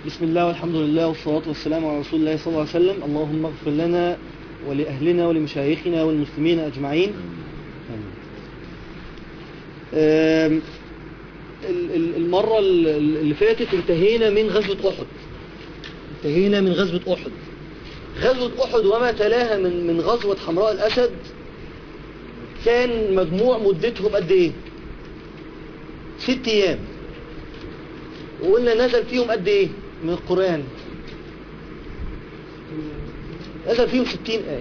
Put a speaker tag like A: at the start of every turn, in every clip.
A: بسم الله والحمد لله والصلاة والسلام على رسول الله صلى الله عليه وسلم اللهم اغفر لنا ولأهلنا ولمشايخنا والمسلمين أجمعين آمين. آم، ال- ال- المرة ال- اللي فاتت انتهينا من غزوة أحد انتهينا من غزوة أحد غزوة أحد وما تلاها من من غزوة حمراء الأسد كان مجموع مدتهم قد إيه؟ ست أيام وقلنا نزل فيهم قد إيه من القرآن نزل فيهم ستين آية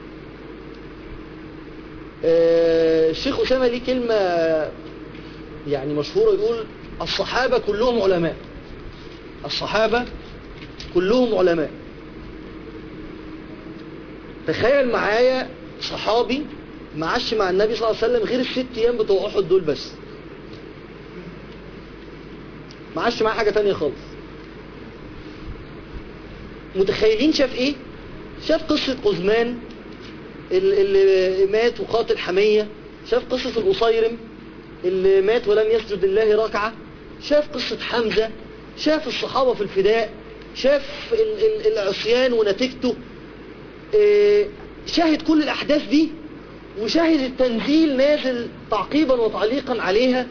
A: آه، الشيخ أسامة ليه كلمة يعني مشهورة يقول الصحابة كلهم علماء الصحابة كلهم علماء تخيل معايا صحابي معاش مع النبي صلى الله عليه وسلم غير الست ايام بتوع احد دول بس معاش معاه حاجة تانية خالص متخيلين شاف ايه شاف قصة قزمان ال- اللي مات وقاتل حمية شاف قصة القصيرم اللي مات ولم يسجد لله ركعة شاف قصة حمزة شاف الصحابة في الفداء شاف ال- ال- العصيان ونتيجته آه، شاهد كل الأحداث دي وشاهد التنزيل نازل تعقيبا وتعليقا عليها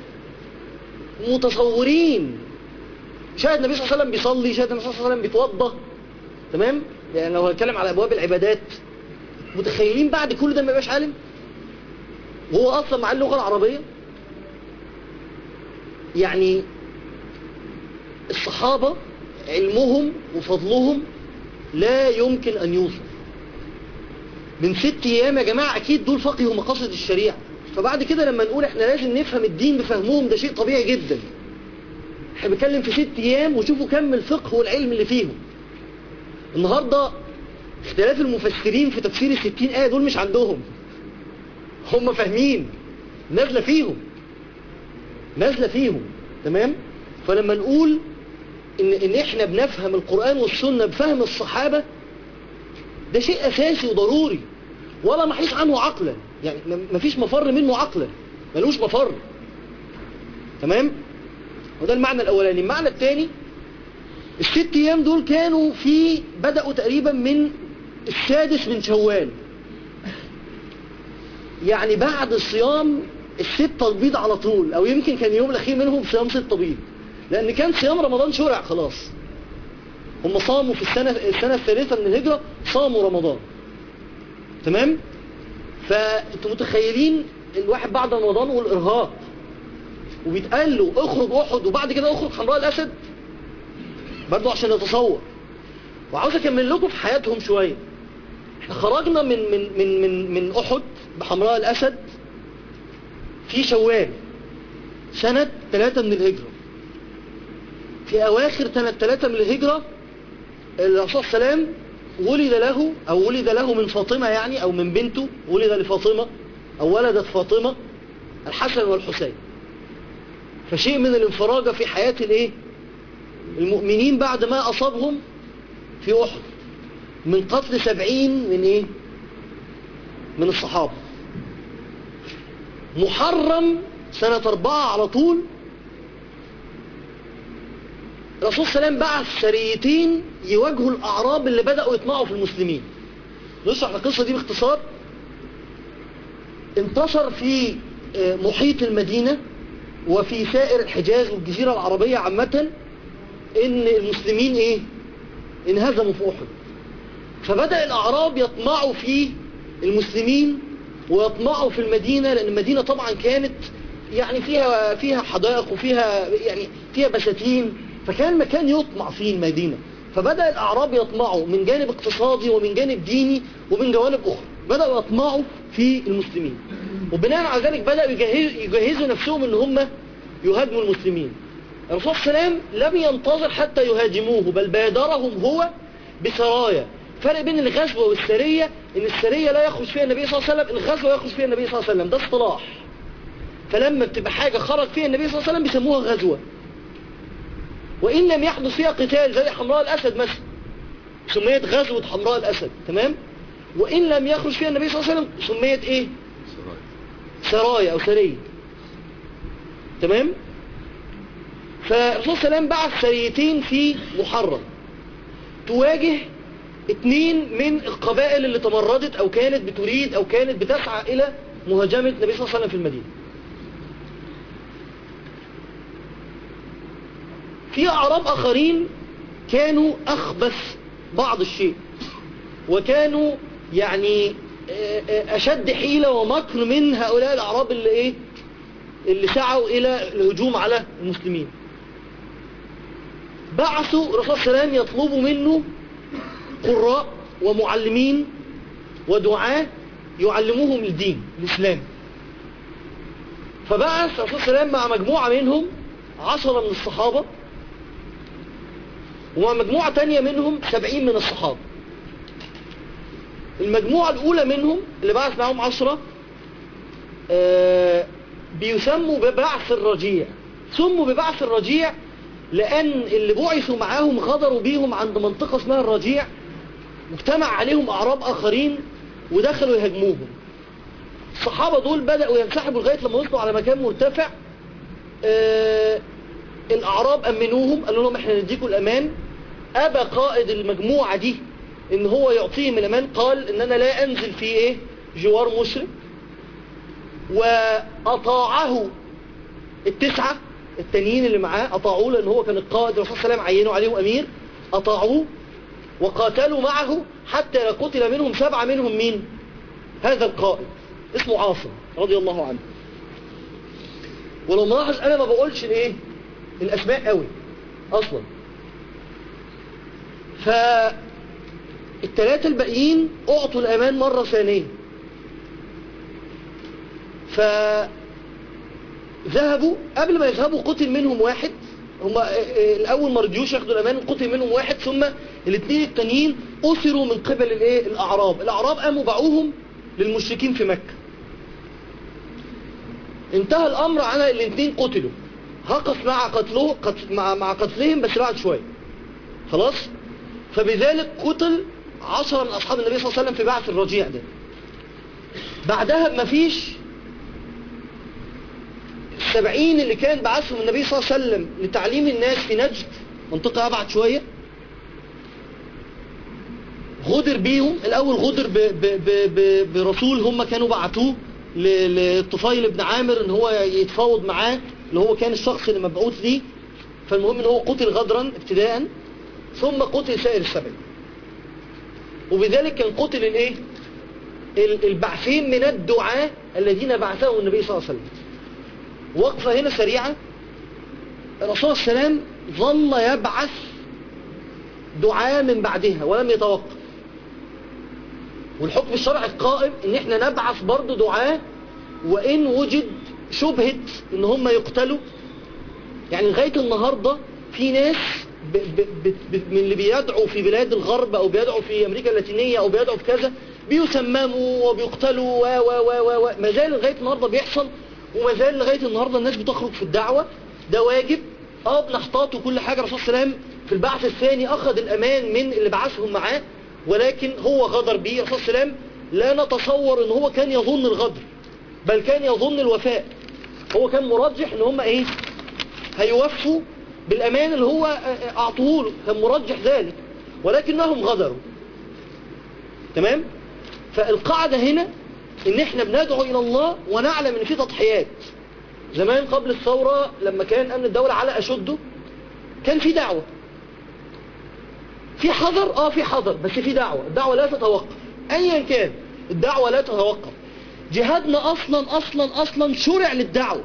A: متصورين شاهد النبي صلى الله عليه وسلم بيصلي شاهد النبي صلى الله عليه وسلم بيتوضى تمام يعني لو هنتكلم على أبواب العبادات متخيلين بعد كل ده ما يبقاش عالم وهو أصلا مع اللغة العربية يعني الصحابة علمهم وفضلهم لا يمكن أن يوصف من ست أيام يا جماعة أكيد دول فقهوا مقاصد الشريعة فبعد كده لما نقول احنا لازم نفهم الدين بفهمهم ده شيء طبيعي جدا احنا بنتكلم في ست أيام وشوفوا كم الفقه والعلم اللي فيهم النهاردة اختلاف المفسرين في تفسير الستين آية دول مش عندهم هم فاهمين نازلة فيهم نازلة فيهم تمام فلما نقول ان, إن احنا بنفهم القرآن والسنة بفهم الصحابة ده شيء اساسي وضروري ولا محيص عنه عقلا يعني م- مفيش مفر منه عقلا ملوش مفر تمام وده المعنى الاولاني المعنى الثاني الست ايام دول كانوا في بدأوا تقريبا من السادس من شوال يعني بعد صيام الستة البيض على طول او يمكن كان يوم الاخير منهم صيام ستة بيض لان كان صيام رمضان شرع خلاص هم صاموا في السنة, السنة الثالثة من الهجرة صاموا رمضان تمام فانتوا متخيلين الواحد بعد رمضان والارهاق وبيتقال له اخرج احد وبعد كده اخرج حمراء الاسد برضو عشان نتصور وعاوز اكمل لكم في حياتهم شوية احنا خرجنا من من من من من احد بحمراء الاسد في شوال سنة ثلاثة من الهجرة في اواخر سنة ثلاثة من الهجرة الرسول صلى الله عليه وسلم ولد له او ولد له من فاطمة يعني او من بنته ولد لفاطمة او ولدت فاطمة الحسن والحسين فشيء من الانفراجة في حياة الايه المؤمنين بعد ما اصابهم في احد من قتل سبعين من ايه من الصحابة محرم سنة اربعة على طول الرسول صلى الله عليه وسلم بعث سريتين يواجهوا الأعراب اللي بدأوا يطمعوا في المسلمين نشرح القصة دي باختصار انتشر في آه، محيط المدينة وفي سائر الحجاز والجزيرة العربية عامة ان المسلمين ايه انهزموا في احد فبدأ الأعراب يطمعوا في المسلمين ويطمعوا في المدينة لأن المدينة طبعا كانت يعني فيها فيها حدائق وفيها يعني فيها بساتين فكان مكان يطمع فيه المدينة فبدأ الأعراب يطمعوا من جانب اقتصادي ومن جانب ديني ومن جوانب أخرى بدأوا يطمعوا في المسلمين وبناء على ذلك بدأوا يجهز يجهزوا نفسهم ان هم يهاجموا المسلمين الرسول صلى الله عليه وسلم لم ينتظر حتى يهاجموه بل بادرهم هو بسرايا فرق بين الغزوة والسرية ان السرية لا يخرج فيها النبي صلى الله عليه وسلم الغزوة يخرج فيها النبي صلى الله عليه وسلم ده اصطلاح فلما بتبقى حاجة خرج فيها النبي صلى الله عليه وسلم بيسموها غزوة وإن لم يحدث فيها قتال زي حمراء الأسد مثلا سميت غزوة حمراء الأسد تمام وإن لم يخرج فيها النبي صلى الله عليه وسلم سميت إيه سرايا أو سرية تمام فالرسول صلى الله عليه وسلم بعث سريتين في محرم تواجه اتنين من القبائل اللي تمردت او كانت بتريد او كانت بتسعى الى مهاجمة النبي صلى الله عليه وسلم في المدينة في اعراب اخرين كانوا اخبث بعض الشيء وكانوا يعني اشد حيلة ومكر من هؤلاء الاعراب اللي ايه اللي سعوا الى الهجوم على المسلمين بعثوا الرسول صلى الله عليه وسلم يطلبوا منه قراء ومعلمين ودعاة يعلموهم الدين الإسلام فبعث الرسول صلى الله عليه وسلم مع مجموعة منهم عشرة من الصحابة ومع مجموعة تانية منهم سبعين من الصحابة المجموعة الأولى منهم اللي بعث معهم عشرة آه بيسموا ببعث الرجيع سموا ببعث الرجيع لأن اللي بعثوا معاهم غدروا بيهم عند منطقة اسمها الرجيع واجتمع عليهم أعراب آخرين ودخلوا يهاجموهم الصحابة دول بدأوا ينسحبوا لغاية لما وصلوا على مكان مرتفع آه الأعراب أمنوهم قالوا لهم احنا نديكم الأمان أبى قائد المجموعة دي ان هو يعطيهم الأمان قال ان انا لا أنزل في ايه جوار مشرك وأطاعه التسعة التانيين اللي معاه أطاعوه لأن هو كان القائد الرسول صلى الله عليه وسلم عينوا عليهم أمير أطاعوه وقاتلوا معه حتى قتل منهم سبعة منهم مين هذا القائد اسمه عاصم رضي الله عنه ولو ملاحظ أنا ما بقولش الايه الأسماء قوي أصلا فالتلاتة الباقيين أعطوا الأمان مرة ثانية ف ذهبوا قبل ما يذهبوا قتل منهم واحد هم الاول ما رضيوش ياخدوا الامان قتل منهم واحد ثم الاثنين التانيين اسروا من قبل الايه الاعراب الاعراب قاموا باعوهم للمشركين في مكة انتهى الامر على الاثنين قتلوا هقف مع قتله قتل مع, مع قتلهم بس بعد شوية خلاص فبذلك قتل عشرة من اصحاب النبي صلى الله عليه وسلم في بعث الرجيع ده بعدها بمفيش السبعين اللي كان بعثهم النبي صلى الله عليه وسلم لتعليم الناس في نجد منطقة أبعد شوية غدر بيهم الأول غدر ب ب ب ب برسول هم كانوا بعتوه للطفيل بن عامر ان هو يتفاوض معاه اللي هو كان الشخص اللي مبعوث ليه فالمهم ان هو قتل غدرا ابتداء ثم قتل سائر السبع وبذلك كان قتل الايه البعثين من الدعاء الذين بعثهم النبي صلى الله عليه وسلم وقفة هنا سريعة الرسول صلى الله عليه وسلم ظل يبعث دعاء من بعدها ولم يتوقف والحكم الشرعي القائم ان احنا نبعث برضه دعاء وان وجد شبهة ان هم يقتلوا يعني لغاية النهاردة في ناس ب ب ب من اللي بيدعوا في بلاد الغرب او بيدعوا في امريكا اللاتينية او بيدعوا في كذا بيسمموا وبيقتلوا و و و و ما زال لغاية النهاردة بيحصل وما زال لغاية النهاردة الناس بتخرج في الدعوة ده واجب اه بنحتاط وكل حاجة الرسول صلى الله عليه وسلم في البعث الثاني اخذ الامان من اللي بعثهم معاه ولكن هو غدر به الرسول صلى الله عليه وسلم لا نتصور ان هو كان يظن الغدر بل كان يظن الوفاء هو كان مرجح ان هم ايه هيوفوا بالامان اللي هو اعطوه له كان مرجح ذلك ولكنهم غدروا تمام فالقاعدة هنا ان احنا بندعو الى الله ونعلم ان في تضحيات زمان قبل الثورة لما كان امن الدولة على اشده كان في دعوة في حذر اه في حذر بس في دعوة الدعوة لا تتوقف ايا كان الدعوة لا تتوقف جهادنا اصلا اصلا اصلا شرع للدعوة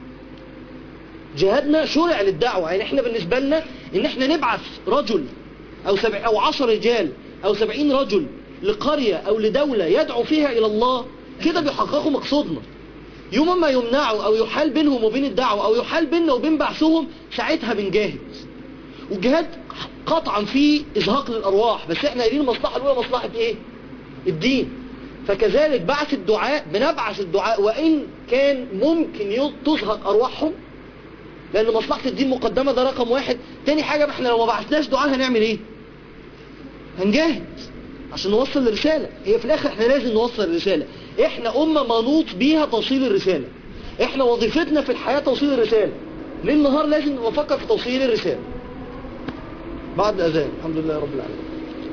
A: جهادنا شرع للدعوة يعني احنا بالنسبة لنا ان احنا نبعث رجل او سبع او عشر رجال او سبعين رجل لقرية او لدولة يدعو فيها الى الله كده بيحققوا مقصودنا يوم ما يمنعوا او يحال بينهم وبين الدعوة او يحال بيننا وبين بعثهم ساعتها بنجاهد والجهاد قطعا فيه ازهاق للارواح بس احنا قايلين المصلحة الاولى مصلحة ايه الدين فكذلك بعث الدعاء بنبعث الدعاء وان كان ممكن تزهق ارواحهم لان مصلحة الدين مقدمة ده رقم واحد تاني حاجة احنا لو ما بعثناش دعاء هنعمل ايه هنجاهد عشان نوصل الرسالة هي في الاخر احنا لازم نوصل الرسالة احنا امة منوط بيها توصيل الرسالة احنا وظيفتنا في الحياة توصيل الرسالة ليل نهار لازم افكر في توصيل الرسالة بعد الاذان الحمد لله رب العالمين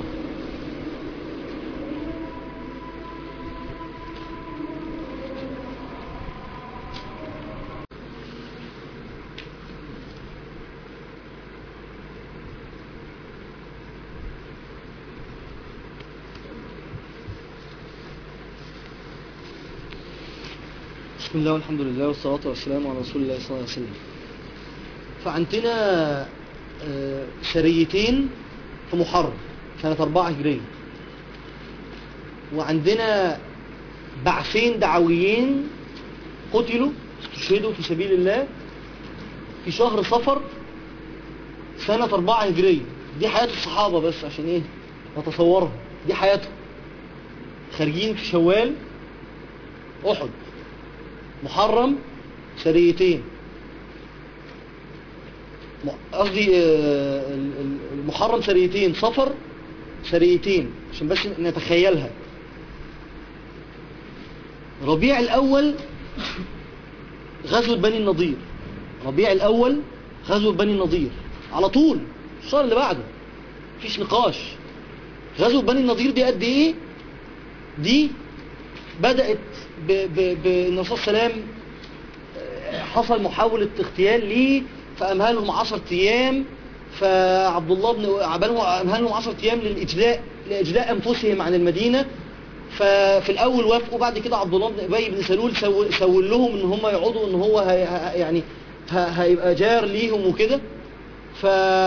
A: بسم الله والحمد لله والصلاة والسلام على رسول الله صلى الله عليه وسلم فعندنا آه، سريتين في محرم سنة أربعة هجرية وعندنا بعثين دعويين قتلوا استشهدوا في سبيل الله في شهر صفر سنة أربعة هجرية دي حياة الصحابة بس عشان ايه نتصورها دي حياتهم خارجين في شوال أحد محرم سريتين م- قصدي آه، ال- ال- المحرم سريتين صفر سريتين عشان بس نتخيلها ربيع الأول غزوة بني النضير ربيع الأول غزوة بني النضير على طول الشهر اللي بعده مفيش نقاش غزوة بني النضير دي قد ايه دي بدأت ب- ب- بالنبي صلى الله عليه وسلم آه، حصل محاولة اغتيال ليه فأمهلهم عشرة أيام فعبد الله بن عبالهم أمهلهم عشرة أيام للإجلاء لإجلاء أنفسهم عن المدينة ففي الأول وافقوا بعد كده عبد الله بن أبي بن سلول سو- سول لهم إن هم يقعدوا إن هو هي ه- يعني ه- هيبقى جار ليهم وكده ف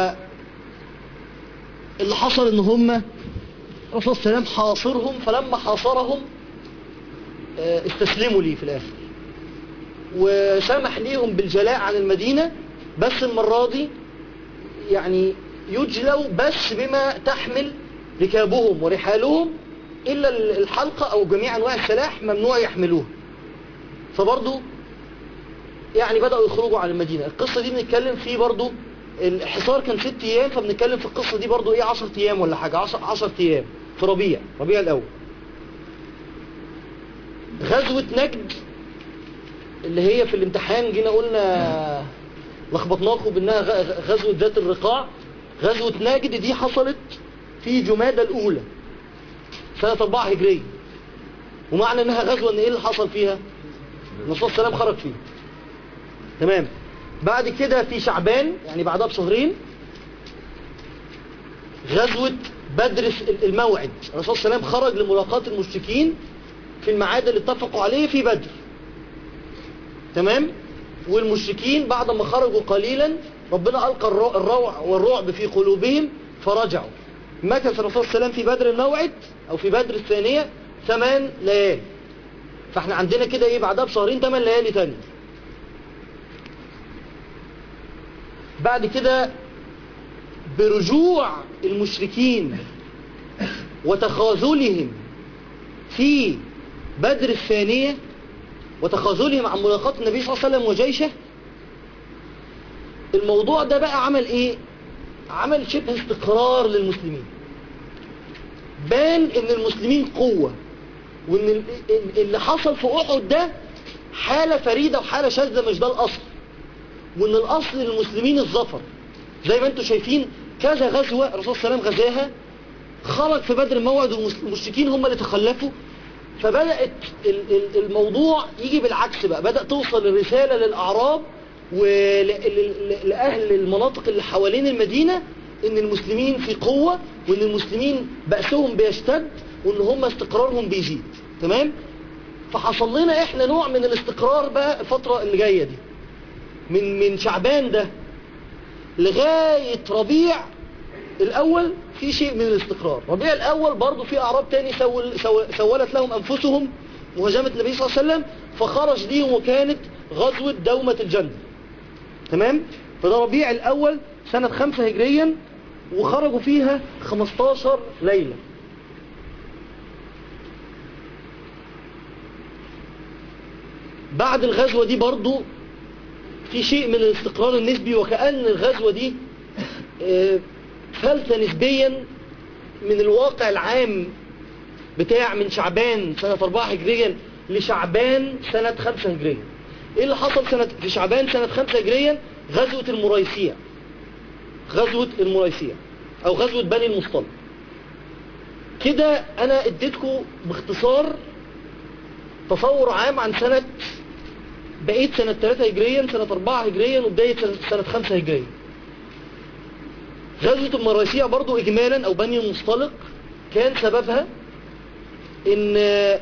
A: اللي حصل إن هم الرسول صلى الله عليه وسلم حاصرهم فلما حاصرهم آه، استسلموا ليه في الآخر وسمح ليهم بالجلاء عن المدينة بس المرة دي يعني يجلوا بس بما تحمل ركابهم ورحالهم إلا الحلقة أو جميع أنواع السلاح ممنوع يحملوها فبرضو يعني بدأوا يخرجوا عن المدينة القصة دي بنتكلم فيه برضو الحصار كان ست أيام فبنتكلم في القصة دي برضو إيه عشر أيام ولا حاجة عشر, عشر أيام في ربيع ربيع الأول غزوة نجد اللي هي في الامتحان جينا قلنا لخبطناكم بانها غ- غزوة ذات الرقاع غزوة نجد دي حصلت في جمادى الأولى سنة 4 هجرية ومعنى انها غزوة ان ايه اللي حصل فيها الرسول صلى الله عليه وسلم خرج فيها تمام بعد كده في شعبان يعني بعدها بشهرين غزوة بدر الموعد الرسول صلى الله عليه وسلم خرج لملاقاة المشركين في الميعاد اللي اتفقوا عليه في بدر تمام والمشركين بعد ما خرجوا قليلا ربنا ألقى الرو- الروع والرعب في قلوبهم فرجعوا مكث الرسول صلى الله عليه وسلم في بدر الموعد أو في بدر الثانية ثمان ليالي فاحنا عندنا كده ايه بعدها بشهرين ثمان ليالي تاني بعد كده برجوع المشركين وتخاذلهم في بدر الثانية وتخاذلهم عن ملاقاة النبي صلى الله عليه وسلم وجيشه الموضوع ده بقى عمل ايه عمل شبه استقرار للمسلمين بان ان المسلمين قوة وان ال- ال- اللي حصل في احد ده حالة فريدة وحالة شاذة مش ده الاصل وان الاصل للمسلمين الظفر زي ما انتم شايفين كذا غزوة الرسول صلى الله عليه وسلم غزاها خرج في بدر الموعد والمشركين هم اللي تخلفوا فبدأت ال- ال- الموضوع يجي بالعكس بقى بدأ توصل الرسالة للأعراب ولأهل المناطق اللي حوالين المدينة ان المسلمين في قوة وان المسلمين بأسهم بيشتد وان هم استقرارهم بيزيد تمام فحصل لنا احنا نوع من الاستقرار بقى الفترة اللي جاية دي من من شعبان ده لغاية ربيع الأول في شيء من الاستقرار ربيع الأول برضو في أعراب تاني سول سو سولت لهم أنفسهم مهاجمة النبي صلى الله عليه وسلم فخرج ليهم وكانت غزوة دومة الجنة تمام فده ربيع الأول سنة خمسة هجريا وخرجوا فيها 15 ليلة بعد الغزوة دي برضو في شيء من الاستقرار النسبي وكأن الغزوة دي آه، فلتة نسبيا من الواقع العام بتاع من شعبان سنة 4 هجريا لشعبان سنة 5 هجريا ايه اللي حصل سنة في شعبان سنة 5 هجريا غزوة المريسيع غزوة المريسيع او غزوة بني المصطلق كده انا اديتكم باختصار تصور عام عن سنة بقيت سنة 3 هجريا سنة 4 هجريا وبداية سنة- سنة 5 هجريا غزوة المريسيع برضو اجمالا او بني المصطلق كان سببها ان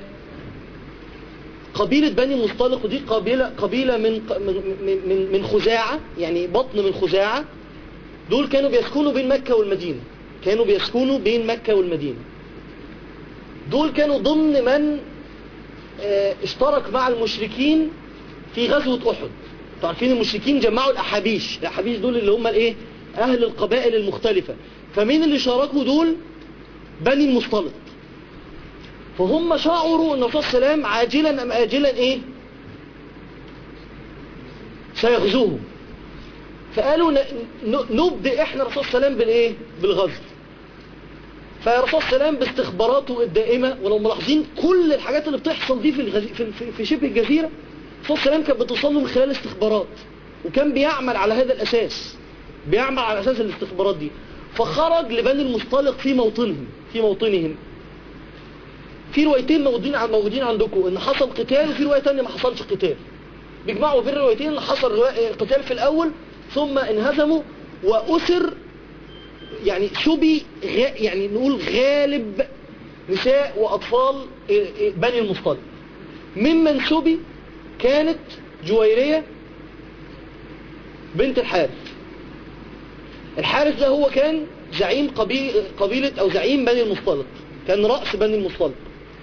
A: قبيلة بني المصطلق ودي قبيلة, قبيلة من, من, من, من خزاعة يعني بطن من خزاعة دول كانوا بيسكنوا بين مكة والمدينة كانوا بيسكنوا بين مكة والمدينة دول كانوا ضمن من آه، اشترك مع المشركين في غزوة أحد انتوا عارفين المشركين جمعوا الأحابيش الأحابيش دول اللي هم الايه أهل القبائل المختلفة فمين اللي شاركوا دول بني المصطلق فهم شعروا ان الرسول صلى الله عليه وسلم عاجلا ام آجلا ايه سيغزوهم فقالوا ن- ن- نبدأ احنا الرسول صلى الله عليه وسلم بالايه بالغزو فالرسول صلى الله عليه وسلم باستخباراته الدائمة ولو ملاحظين كل الحاجات اللي بتحصل دي في, الغز... في, في, في شبه الجزيرة الرسول صلى الله عليه وسلم كانت بتوصل له من خلال استخبارات وكان بيعمل على هذا الأساس بيعمل على أساس الاستخبارات دي فخرج لبني المصطلق في موطنهم في موطنهم في روايتين موجودين عن موجودين عندكم ان حصل قتال وفي روايه ثانيه ما حصلش قتال بيجمعوا بين الروايتين ان حصل روا- قتال في الاول ثم انهزموا واسر يعني شبي غا يعني نقول غالب نساء واطفال إيه إيه بني المصطلق ممن شبي كانت جويرية بنت الحارث الحارث ده هو كان زعيم قبي- قبيلة او زعيم بني المصطلق كان رأس بني المصطلق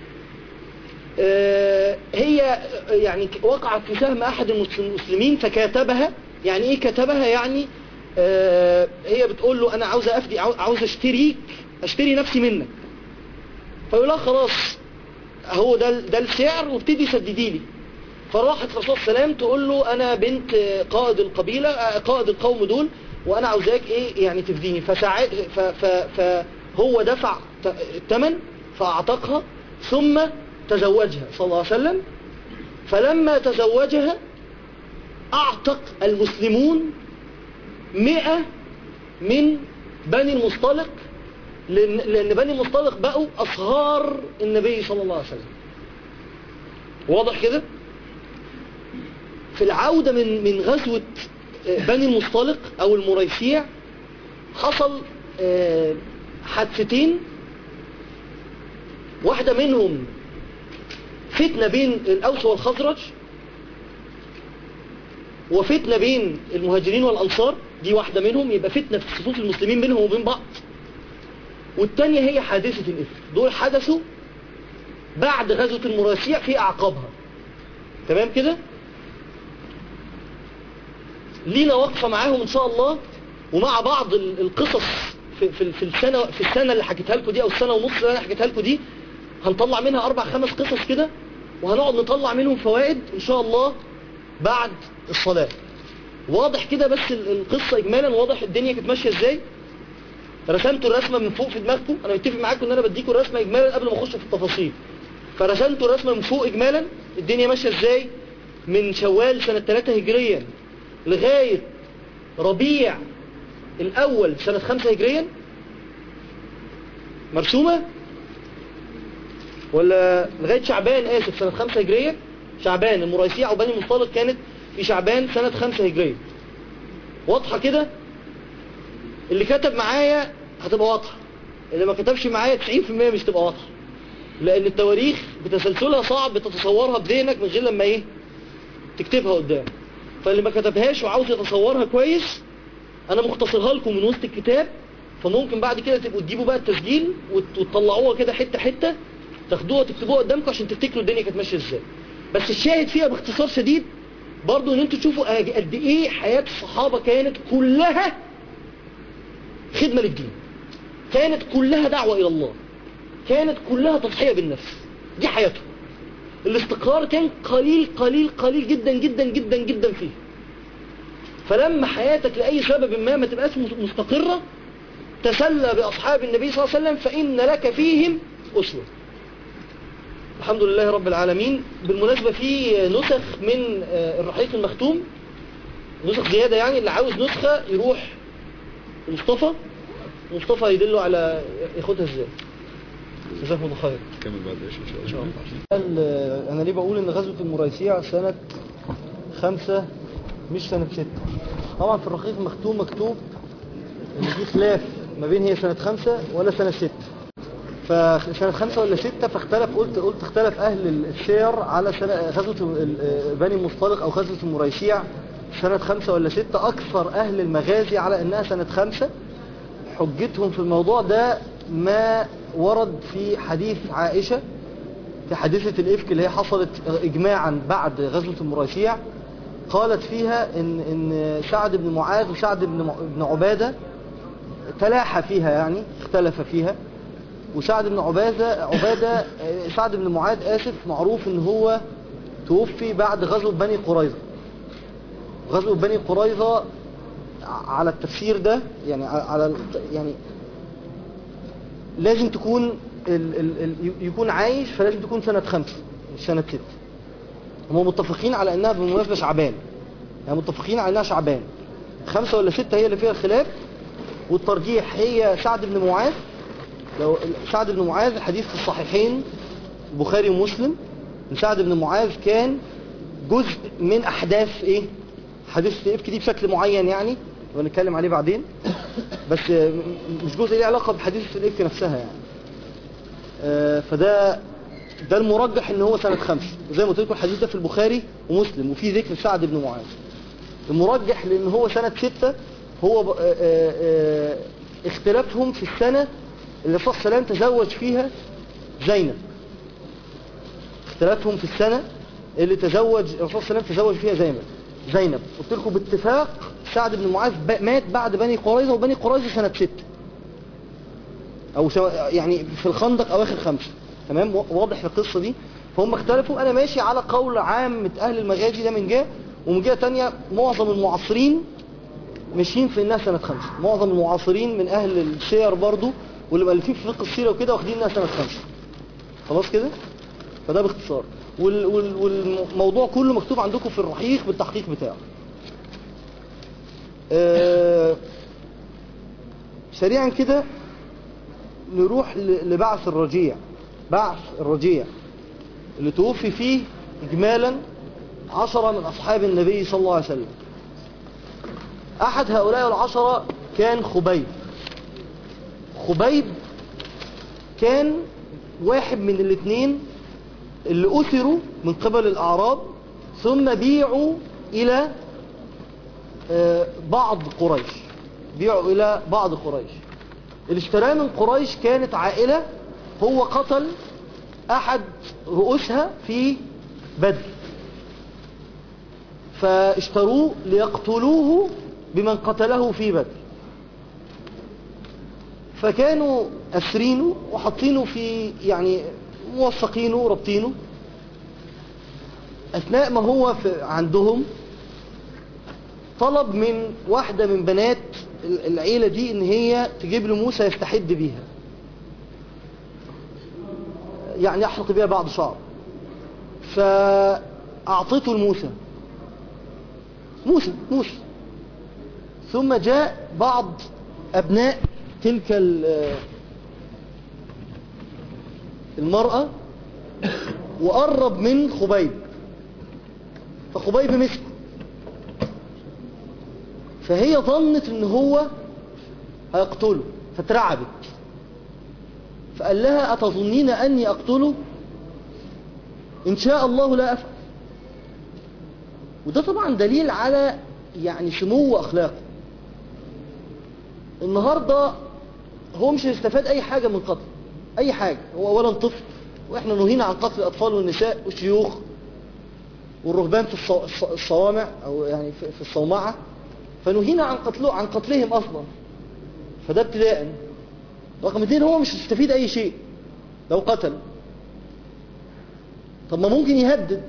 A: آه، هي يعني ك- وقعت في سهم احد المسلم- المسلمين فكاتبها يعني ايه كتبها يعني آه، هي بتقول له انا عاوزه افدي عاو- عاوزه اشتريك اشتري نفسي منك فيقول لها خلاص هو ده ده السعر وابتدي سددي لي فراحت الرسول صلى الله عليه وسلم تقول له انا بنت قائد القبيلة قائد القوم دول وانا عاوزاك ايه يعني تفديني فساع ف ف فهو دفع ت- الثمن فاعتقها ثم تزوجها صلى الله عليه وسلم فلما تزوجها اعتق المسلمون مئة من بني المصطلق لان, لأن بني المصطلق بقوا اصهار النبي صلى الله عليه وسلم واضح كده في العودة من من غزوة آه، بني المصطلق او المريسيع حصل آه، حادثتين واحدة منهم فتنة بين الأوس والخزرج وفتنة بين المهاجرين والأنصار دي واحدة منهم يبقى فتنة في صفوف المسلمين بينهم وبين بعض والتانية هي حادثة الإفك دول حدثوا بعد غزوة المريسيع في أعقابها تمام كده لينا وقفة معاهم إن شاء الله ومع بعض ال- القصص في, في, في السنة في السنة اللي حكيتها لكم دي أو السنة ونص اللي أنا حكيتها لكم دي هنطلع منها أربع خمس قصص كده وهنقعد نطلع منهم فوائد إن شاء الله بعد الصلاة واضح كده بس ال- القصة إجمالا واضح الدنيا كانت ماشية إزاي رسمتوا الرسمة من فوق في دماغكم أنا متفق معاكم إن أنا بديكم الرسمة إجمالا قبل ما أخش في التفاصيل فرسمتوا الرسمة من فوق إجمالا الدنيا ماشية إزاي من شوال سنة 3 هجريا لغاية ربيع الأول سنة 5 هجريا مرسومة ولا لغاية شعبان آسف سنة 5 هجرية شعبان المريسيع وبني مصطلق كانت في شعبان سنة 5 هجرية واضحة كده اللي كتب معايا هتبقى واضحة اللي ما كتبش معايا 90% مش تبقى واضحة لأن التواريخ بتسلسلها صعب تتصورها بذهنك من غير لما ايه تكتبها قدام فاللي ما كتبهاش وعاوز يتصورها كويس انا مختصرها لكم من وسط الكتاب فممكن بعد كده تبقوا تجيبوا بقى التسجيل وت- وتطلعوها كده حتة حتة تاخدوها تكتبوها قدامكم عشان تفتكروا الدنيا كانت ماشيه ازاي بس الشاهد فيها باختصار شديد برضو ان انتوا تشوفوا قد قد ايه حياة الصحابة كانت كلها خدمة للدين كانت كلها دعوة الى الله كانت كلها تضحية بالنفس دي حياتهم الاستقرار كان قليل قليل قليل جدا جدا جدا جدا فيه فلما حياتك لأي سبب ما ما تبقاش مستقرة تسلى بأصحاب النبي صلى الله عليه وسلم فإن لك فيهم أسوة الحمد لله رب العالمين بالمناسبة في نسخ من آه، الرحيق المختوم نسخ زيادة يعني اللي عاوز نسخة يروح مصطفى مصطفى يدله على ياخدها ازاي جزاكم الله خير
B: كمل بعد ايش ان شاء الله
A: قال انا ليه بقول ان غزوة المريسيع سنة خمسة مش سنة ستة طبعا في الرقيق المختوم مكتوب ان في خلاف ما بين هي سنة خمسة ولا سنة ستة فسنة خمسة ولا ستة فاختلف قلت قلت اختلف اهل السير على سنة غزوة ال- بني المصطلق او غزوة المريسيع سنة خمسة ولا ستة اكثر اهل المغازي على انها سنة خمسة حجتهم في الموضوع ده ما ورد في حديث عائشة في حادثة الإفك اللي هي حصلت إجماعا بعد غزوة المريسيع قالت فيها إن, إن سعد بن معاذ وسعد بن م- بن عبادة تلاحى فيها يعني اختلف فيها وسعد بن عبادة عبادة آه، سعد بن معاذ آسف معروف إن هو توفي بعد غزوة بني قريظة غزوة بني قريظة على التفسير ده يعني على ال- يعني لازم تكون ال ال ال يكون عايش فلازم تكون سنة خمسة مش سنة ستة هم متفقين على انها بالمناسبة شعبان يعني متفقين على انها شعبان خمسة ولا ستة هي اللي فيها الخلاف والترجيح هي سعد بن معاذ لو سعد بن معاذ الحديث في الصحيحين البخاري ومسلم إن سعد بن معاذ كان جزء من احداث ايه حديث الافك دي بشكل معين يعني ونتكلم عليه بعدين بس آه، م- مش جزء ليه علاقة بحديث الافك نفسها يعني آه، فده ده المرجح ان هو سنة خمسة وزي ما قلت لكم الحديث ده في البخاري ومسلم وفي ذكر سعد بن معاذ المرجح لان هو سنة ستة هو ب- آه، آه، آه، اختلافهم في السنة اللي الرسول صلى الله عليه وسلم تزوج فيها زينب اختلافهم في السنة اللي تزوج الرسول صلى الله عليه وسلم تزوج فيها زينب زينب قلت لكم باتفاق سعد بن معاذ ب- مات بعد بني قريظة وبني قريظة سنة ستة او سو... يعني في الخندق اواخر خمسة تمام و- واضح القصة دي فهم اختلفوا انا ماشي على قول عامة اهل المغازي ده من جهة ومن جهة تانية معظم المعاصرين ماشيين في انها سنة خمسة معظم المعاصرين من اهل السير برضو واللي مؤلفين في فقه السيرة وكده واخدين انها سنة خمسة خلاص كده فده باختصار وال... وال... والموضوع كله مكتوب عندكم في الرحيق بالتحقيق بتاعه آه... سريعا كده نروح ل- لبعث الرجيع بعث الرجيع اللي توفي فيه إجمالا عشرة من أصحاب النبي صلى الله عليه وسلم أحد هؤلاء العشرة كان خبيب خبيب كان واحد من الاثنين اللي أثروا من قبل الأعراب ثم بيعوا إلى آه، بعض قريش بيعوا إلى بعض قريش اللي اشتراه من قريش كانت عائلة هو قتل أحد رؤوسها في بدر فاشتروه ليقتلوه بمن قتله في بدر فكانوا أسرينه وحاطينه في يعني موثقينه ربطينه أثناء ما هو في عندهم طلب من واحدة من بنات العيلة دي ان هي تجيب له موسى يستحد بيها يعني يحلق بيها بعض شعر فأعطته الموسى موسى موسى ثم جاء بعض أبناء تلك ال- المرأة وقرب من خبيب فخبيب مسكه فهي ظنت ان هو هيقتله فترعبت فقال لها أتظنين أني أقتله إن شاء الله لا أفعل وده طبعا دليل على يعني سمو أخلاقه النهاردة هو مش هيستفاد أي حاجة من قتل أي حاجة هو أولا طفل وإحنا نهينا عن قتل الأطفال والنساء والشيوخ والرهبان في الصو- الص- الصوامع أو يعني في في الصومعة فنهينا عن قتله عن قتلهم أصلا فده ابتداء رقم اثنين هو مش هيستفيد أي شيء لو قتل طب ما ممكن يهدد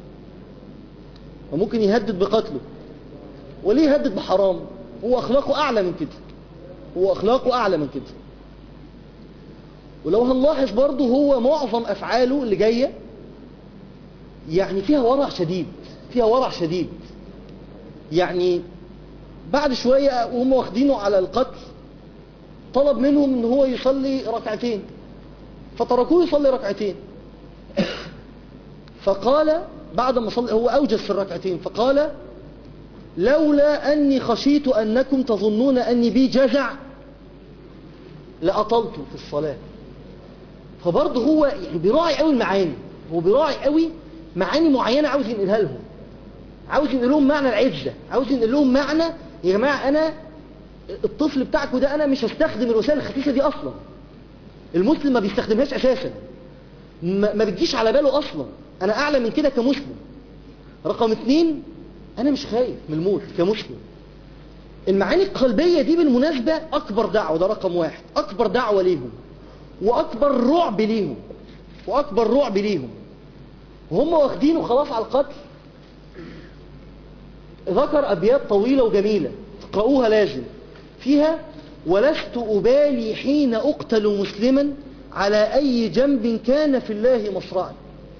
A: وممكن يهدد بقتله وليه يهدد بحرام هو أخلاقه أعلى من كده هو أخلاقه أعلى من كده ولو هنلاحظ برضه هو معظم أفعاله اللي جاية يعني فيها ورع شديد فيها ورع شديد يعني بعد شوية وهم واخدينه على القتل طلب منهم ان هو يصلي ركعتين فتركوه يصلي ركعتين فقال بعد ما صلي هو أوجز في الركعتين فقال لولا أني خشيت أنكم تظنون أني بي جزع لأطلت في الصلاة فبرضه هو يعني بيراعي قوي المعاني هو بيراعي قوي معاني معينة عاوز ينقلها لهم عاوز ينقل لهم معنى العزة عاوز ينقل لهم معنى يا جماعة أنا الطفل بتاعكم ده أنا مش هستخدم الوسائل الخفيفة دي أصلا المسلم ما بيستخدمهاش أساسا ما ما بتجيش على باله أصلا أنا أعلى من كده كمسلم رقم اتنين أنا مش خايف من الموت كمسلم المعاني القلبية دي بالمناسبة أكبر دعوة ده رقم واحد أكبر دعوة ليهم وأكبر رعب ليهم وأكبر رعب ليهم وهم واخدينه خلاص على القتل ذكر أبيات طويلة وجميلة تقرؤوها لازم فيها ولست أبالي حين أقتل مسلما على أي جنب كان في الله مصرعا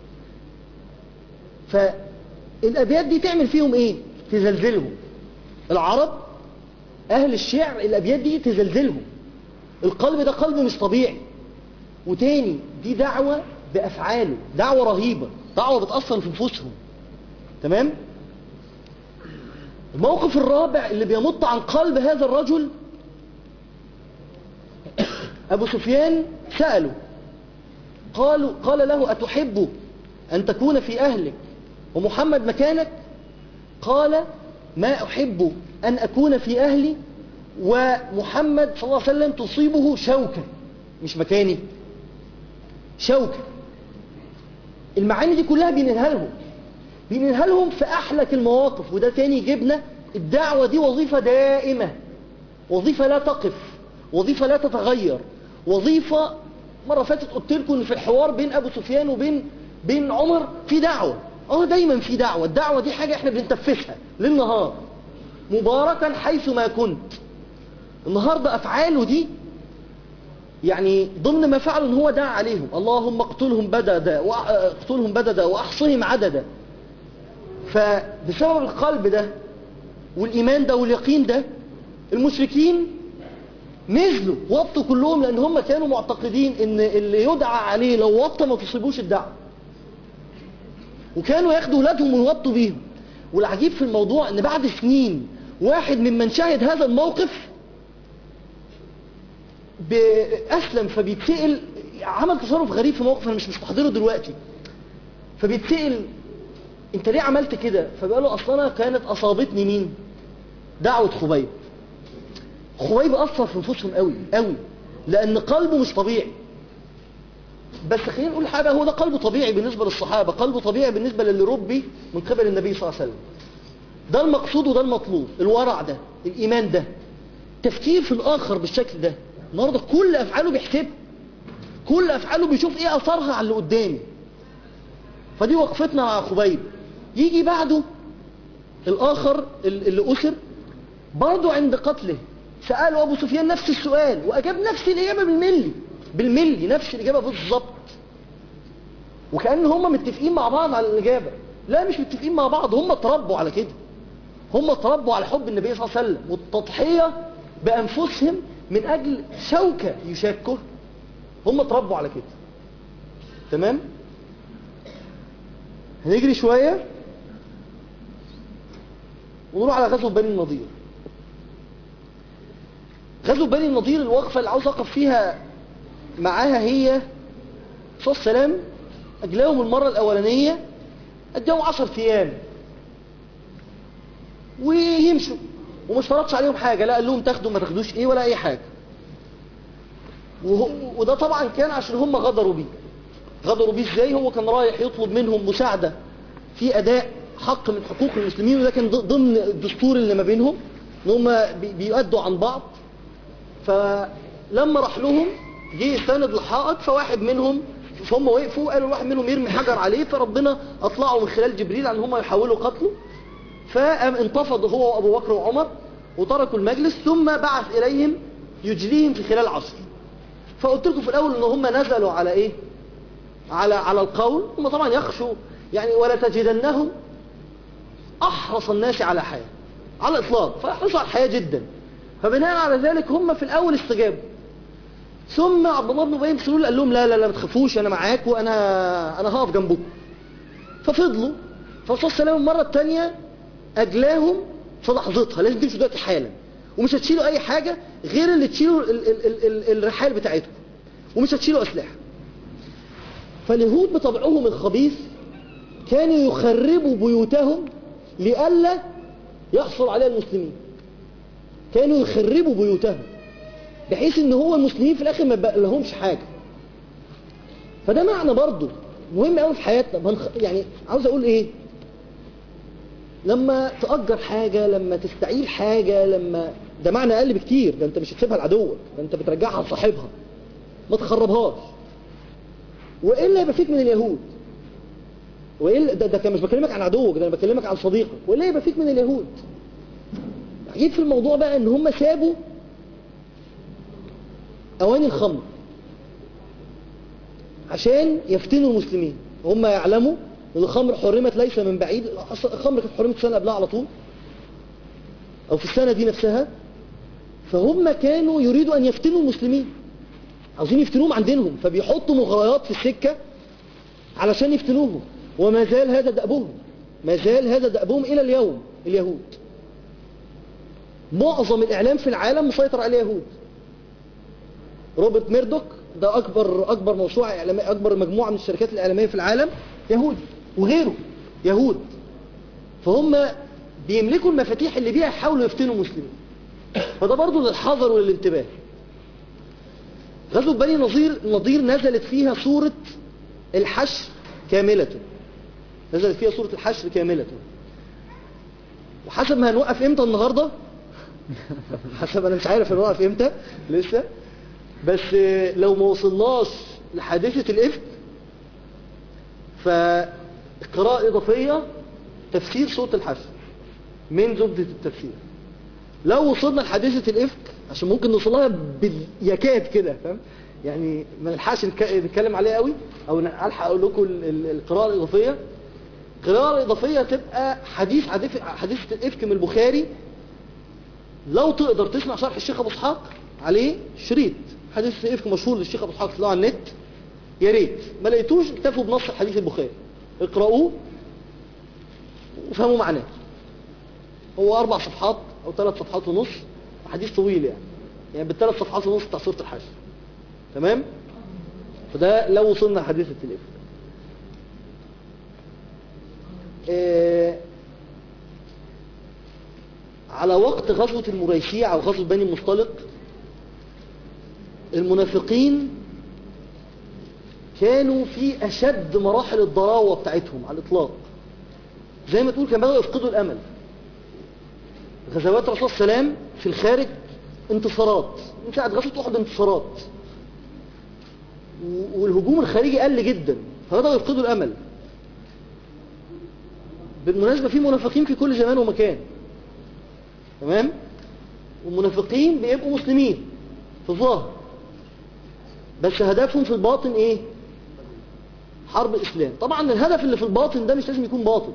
A: فالأبيات دي تعمل فيهم إيه تزلزلهم العرب أهل الشعر الأبيات دي تزلزلهم القلب ده قلب مش طبيعي وتاني دي دعوة بأفعاله دعوة رهيبة دعوة بتأثر في نفوسهم تمام الموقف الرابع اللي بيمط عن قلب هذا الرجل أبو سفيان سأله قالوا قال له أتحب أن تكون في أهلك ومحمد مكانك قال ما أحب أن أكون في أهلي ومحمد صلى الله عليه وسلم تصيبه شوكة مش مكاني شوكة المعاني دي كلها بينقلها لهم بينقلها لهم في أحلك المواقف وده تاني جبنا الدعوة دي وظيفة دائمة وظيفة لا تقف وظيفة لا تتغير وظيفة مرة فاتت قلت لكم ان في الحوار بين ابو سفيان وبين بين عمر في دعوة اه دايما في دعوة الدعوة دي حاجة احنا بنتنفسها للنهار مباركا حيث ما كنت النهاردة افعاله دي يعني ضمن ما فعلوا ان هو دعا عليهم اللهم اقتلهم بددا واقتلهم بددا واحصهم عددا فبسبب القلب ده والايمان ده واليقين ده المشركين نزلوا وطوا كلهم لان هم كانوا معتقدين ان اللي يدعى عليه لو وطى ما تصيبوش الدعوه وكانوا ياخدوا ولادهم ويوطوا بيهم والعجيب في الموضوع ان بعد سنين واحد ممن شاهد هذا الموقف اسلم فبيتسأل عمل تصرف غريب في موقف انا مش مستحضره دلوقتي فبيتسأل انت ليه عملت كده فبيقول له اصلا كانت اصابتني مين دعوة خبيب خبيب اثر في نفوسهم قوي قوي لان قلبه مش طبيعي بس خلينا نقول حاجه هو ده قلبه طبيعي بالنسبه للصحابه قلبه طبيعي بالنسبه للي ربي من قبل النبي صلى الله عليه وسلم ده المقصود وده المطلوب الورع ده الايمان ده تفكير في الاخر بالشكل ده النهارده كل افعاله بيحسبها كل افعاله بيشوف ايه اثرها على اللي قدامي فدي وقفتنا مع خبيب يجي بعده الاخر اللي اسر برضه عند قتله سأله أبو سفيان نفس السؤال وأجاب نفس الإجابة بالملي بالملي نفس الإجابة بالظبط وكأن هم متفقين مع بعض على الإجابة لا مش متفقين مع بعض هم تربوا على كده هم تربوا على حب النبي صلى الله عليه وسلم والتضحية بأنفسهم من أجل شوكة يشاكه هم تربوا على كده تمام هنجري شوية ونروح على غزوة بني النضير غزوة بني النضير الوقفة اللي عاوز أقف فيها معاها هي صلى السلام أجلاهم المرة الأولانية أداهم عشر أيام ويمشوا وما اشترطش عليهم حاجة لا قال لهم تاخدوا ما تاخدوش ايه ولا اي حاجة وهو وده طبعا كان عشان هم غدروا بيه غدروا بيه ازاي هو كان رايح يطلب منهم مساعدة في اداء حق من حقوق المسلمين وده كان ضمن الدستور اللي ما بينهم ان هم بيؤدوا عن بعض فلما راح لهم جه يستند الحائط فواحد منهم فهم وقفوا قالوا واحد منهم يرمي حجر عليه فربنا اطلعوا من خلال جبريل عن هم يحاولوا قتله فقام انتفض هو وابو بكر وعمر وتركوا المجلس ثم بعث اليهم يجليهم في خلال عصر فقلت لكم في الاول ان هم نزلوا على ايه على على القول هم طبعا يخشوا يعني ولا تجدنهم احرص الناس على حياه على الإطلاق فيحرصوا على الحياة جدا فبناء على ذلك هم في الأول استجابوا ثم عبد الله بن ابي بن سلول قال لهم لا لا لا ما تخافوش انا معاكم وانا انا هقف جنبكم ففضلوا فالرسول صلى الله عليه وسلم المره الثانيه اجلاهم في لحظتها لازم تمشوا دلوقتي حالا ومش هتشيلوا اي حاجه غير اللي تشيلوا ال- ال- ال- ال- الرحال بتاعتكم ومش هتشيلوا اسلحه فاليهود بطبعهم الخبيث كانوا يخربوا بيوتهم لئلا يحصل عليها المسلمين كانوا يخربوا بيوتهم بحيث ان هو المسلمين في الاخر ما بقى لهمش حاجه فده معنى برضه مهم قوي في حياتنا ما نخ- يعني عاوز اقول ايه لما تأجر حاجة لما تستعير حاجة لما ده معنى أقل بكتير ده أنت مش هتسيبها لعدوك ده أنت بترجعها لصاحبها ما تخربهاش وإلا يبقى فيك من اليهود وإلا ده, ده كان مش بكلمك عن عدوك ده أنا بكلمك عن صديقك وإلا يبقى فيك من اليهود عجيب في الموضوع بقى إن هم سابوا أواني الخمر عشان يفتنوا المسلمين هم يعلموا ان الخمر حرمت ليس من بعيد أصلاً الخمر كانت حرمت سنة قبلها على طول او في السنة دي نفسها فهم كانوا يريدوا ان يفتنوا المسلمين عاوزين يفتنوهم عن دينهم فبيحطوا مغريات في السكة علشان يفتنوهم وما زال هذا دأبهم ما زال هذا دأبهم الى اليوم اليهود معظم الاعلام في العالم مسيطر على اليهود روبرت ميردوك ده اكبر اكبر موسوعه اعلاميه اكبر مجموعه من الشركات الاعلاميه في العالم يهودي وغيره يهود فهم بيملكوا المفاتيح اللي بيها يحاولوا يفتنوا المسلمين فده برضه للحذر وللانتباه غزوة بني نظير نظير نزلت فيها سورة الحشر كاملة نزلت فيها سورة الحشر كاملة وحسب ما هنوقف امتى النهاردة حسب انا مش عارف هنوقف امتى لسه بس لو ما وصلناش لحادثة الإفك فقراءة إضافية تفسير صوت الحشر من زبدة التفسير لو وصلنا لحادثة الإفك عشان ممكن نوصلها باليكاد كده فاهم يعني ما نلحقش نك- نتكلم عليها قوي او الحق اقول لكم ال- ال- القراءة الإضافية القراءة الإضافية تبقى حديث حديث حديثة الإفك من البخاري لو تقدر تسمع شرح الشيخ ابو اسحاق عليه شريط حديث الافك مشهور للشيخ ابو اسحاق تلاقوه على النت يا ريت ما لقيتوش اكتفوا بنص حديث البخاري اقرأوه وفهموا معناه هو اربع صفحات او ثلاث صفحات ونص حديث طويل يعني يعني بالثلاث صفحات ونص بتاع سوره الحشر تمام فده لو وصلنا لحديثة الافك آه على وقت غزوة المريسيع أو غزوة بني المصطلق المنافقين كانوا في أشد مراحل الضراوة بتاعتهم على الإطلاق زي ما تقول كان بدأوا يفقدوا الأمل غزوات الرسول صلى الله عليه وسلم في الخارج انتصارات من ساعة غزوة أحد انتصارات و- والهجوم الخارجي قل جدا فبدأوا يفقدوا الأمل بالمناسبة في منافقين في كل زمان ومكان تمام والمنافقين بيبقوا مسلمين في الظاهر بس هدفهم في الباطن ايه حرب الاسلام طبعا الهدف اللي في الباطن ده مش لازم يكون باطن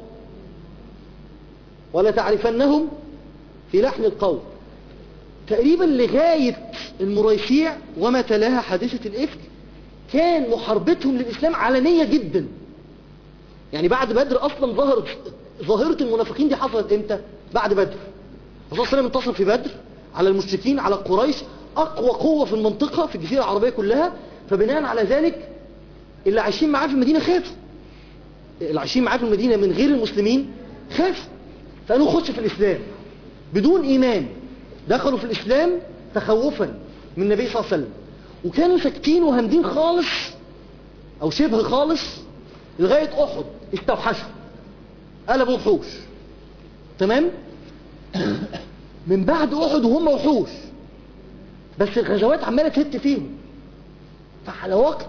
A: ولا تعرفنهم في لحن القول تقريبا لغاية المريسيع وما تلاها حادثة الإفك كان محاربتهم للإسلام علنية جدا يعني بعد بدر أصلا ظهرت ظاهرة المنافقين دي حصلت إمتى بعد بدر الرسول صلى الله عليه وسلم انتصر في بدر على المشركين على قريش أقوى قوة في المنطقة في الجزيرة العربية كلها فبناء على ذلك اللي عايشين معاه في المدينة خافوا اللي عايشين معاه في المدينة من غير المسلمين خافوا فقالوا خش في الإسلام بدون إيمان دخلوا في الإسلام تخوفا من النبي صلى الله عليه وسلم وكانوا ساكتين وهامدين خالص أو شبه خالص لغاية أحد استوحشوا قلبوا وحوش تمام من بعد أحد وهم وحوش بس الغزوات عمالة تهت فيهم فعلى وقت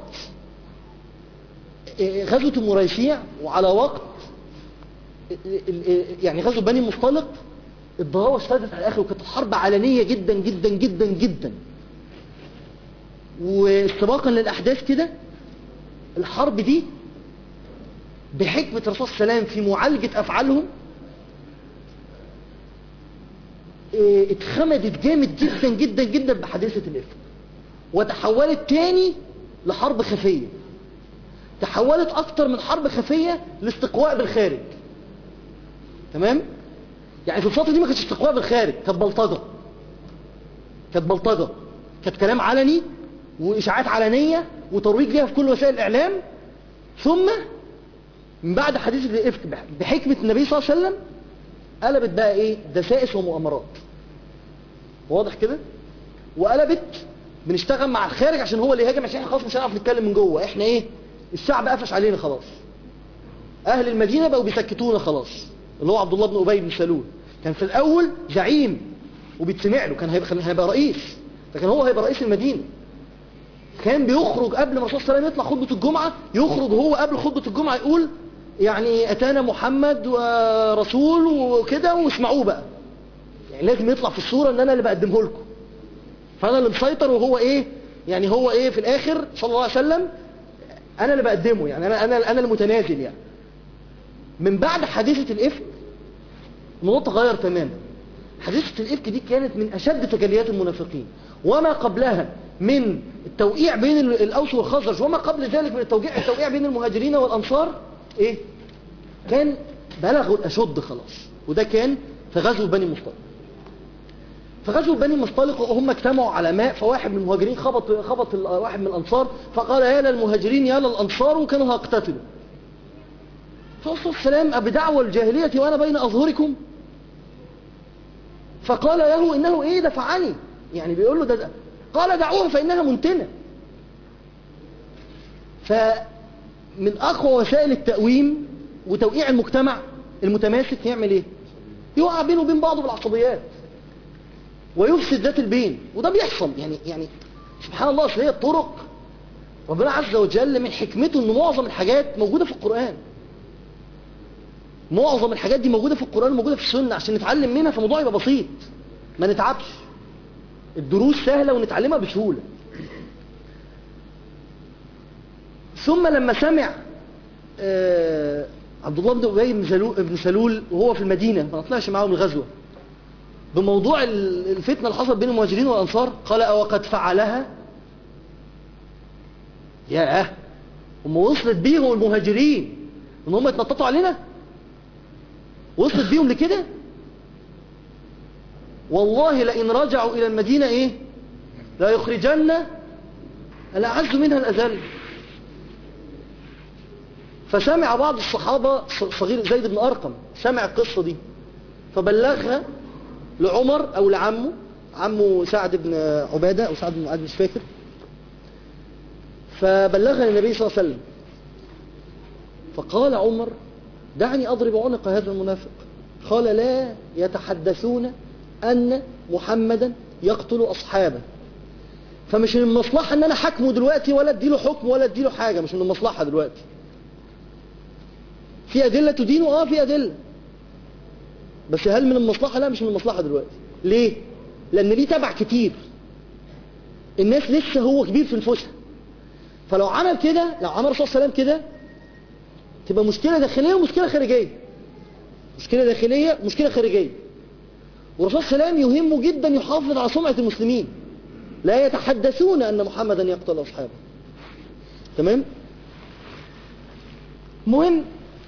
A: غزوة المريسيع وعلى وقت يعني غزوة بني المصطلق الضراوة اشتدت على الآخر وكانت الحرب علنية جدا جدا جدا جدا واستباقا للأحداث كده الحرب دي بحكمة الرسول صلى الله عليه وسلم في معالجة أفعالهم اه اتخمدت جامد جدا جدا جدا بحادثة الإفك وتحولت تاني لحرب خفية تحولت أكتر من حرب خفية لاستقواء بالخارج تمام؟ يعني في الفترة دي ما كانتش استقواء بالخارج كانت بلطجة كانت بلطجة كانت كلام علني وإشاعات علنية وترويج ليها في كل وسائل الإعلام ثم من بعد حديث الإفك بحكمة النبي صلى الله عليه وسلم قلبت بقى إيه دسائس ومؤامرات واضح كده وقلبت بنشتغل مع الخارج عشان هو اللي يهاجم عشان احنا خلاص مش هنعرف نتكلم من جوه احنا ايه الشعب قفش علينا خلاص اهل المدينة بقوا بيسكتونا خلاص اللي هو عبد الله بن ابي بن سلول كان في الاول زعيم وبيتسمع له كان هيبقى, هيبقى رئيس لكن هو هيبقى رئيس المدينة كان بيخرج قبل ما الرسول صلى الله عليه وسلم يطلع خطبة الجمعة يخرج هو قبل خطبة الجمعة يقول يعني أتانا محمد ورسول وكده واسمعوه بقى يعني لازم يطلع في الصورة ان انا اللي بقدمه لكم فانا اللي مسيطر وهو ايه يعني هو ايه في الاخر صلى الله عليه وسلم انا اللي بقدمه يعني انا انا انا المتنازل يعني من بعد حادثة الافك الموضوع تغير تماما حادثة الافك دي كانت من اشد تجليات المنافقين وما قبلها من التوقيع بين الاوس والخزرج وما قبل ذلك من التوقيع التوقيع بين المهاجرين والانصار ايه كان بلغوا الاشد خلاص وده كان في غزو بني مصطلق في غزو بني مصطلق وهم اجتمعوا على ماء فواحد من المهاجرين خبط خبط واحد من الانصار فقال يا للمهاجرين يا للانصار وكانوا هيقتتلوا فالرسول السلام بدعوى الجاهلية وانا بين اظهركم فقال له انه ايه دفعني يعني بيقول له ده, ده قال دعوها فانها منتنه فمن اقوى وسائل التأويم وتوقيع المجتمع المتماسك يعمل ايه يوقع بينه وبين بعضه بالعصبيات ويفسد ذات البين وده بيحصل يعني يعني سبحان الله اصل هي الطرق ربنا عز وجل من حكمته ان معظم الحاجات موجودة في القرآن معظم الحاجات دي موجودة في القرآن وموجودة في السنة عشان نتعلم منها فالموضوع يبقى بسيط ما نتعبش الدروس سهلة ونتعلمها بسهولة ثم لما سمع آه عبد الله بن أبي بن سلول وهو في المدينة ما طلعش معاهم الغزوة بموضوع الفتنة اللي حصلت بين المهاجرين والأنصار قال أو قد فعلها ياه هم وصلت بيهم المهاجرين ان هم يتنططوا علينا وصلت بيهم لكده والله لئن رجعوا إلى المدينة إيه لا يخرجن الأعز منها الأذل فسمع بعض الصحابة صغير زيد بن أرقم سمع القصة دي فبلغها لعمر أو لعمه عمه سعد بن عبادة أو سعد بن معاذ مش فاكر فبلغها النبي صلى الله عليه وسلم فقال عمر دعني أضرب عنق هذا المنافق قال لا يتحدثون أن محمدا يقتل أصحابه فمش من المصلحة أن أنا حكمه دلوقتي ولا اديله حكم ولا اديله حاجة مش من المصلحة دلوقتي في أدلة تدينه آه في أدلة بس هل من المصلحة لا مش من المصلحة دلوقتي ليه لأن ليه تبع كتير الناس لسه هو كبير في الفسحة فلو عمل كده لو عمل الرسول صلى الله عليه وسلم كده تبقى مشكلة داخلية ومشكلة خارجية مشكلة داخلية ومشكلة خارجية والرسول صلى الله عليه وسلم يهمه جدا يحافظ على سمعة المسلمين لا يتحدثون أن محمدا يقتل أصحابه تمام مهم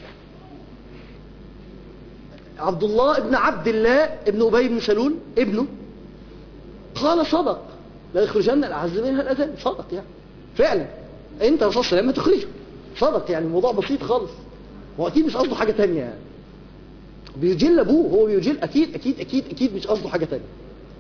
A: عبد الله ابن عبد الله ابن أبي بن سلول ابنه قال صدق لا يخرجن الأعز منها الأذان صدق يعني فعلا انت الرسول صلى الله عليه وسلم ما تخرجه صدق يعني الموضوع بسيط خالص هو اكيد مش قصده حاجة تانية يعني بيجل ابوه هو بيجل اكيد اكيد اكيد اكيد مش قصده حاجة تانية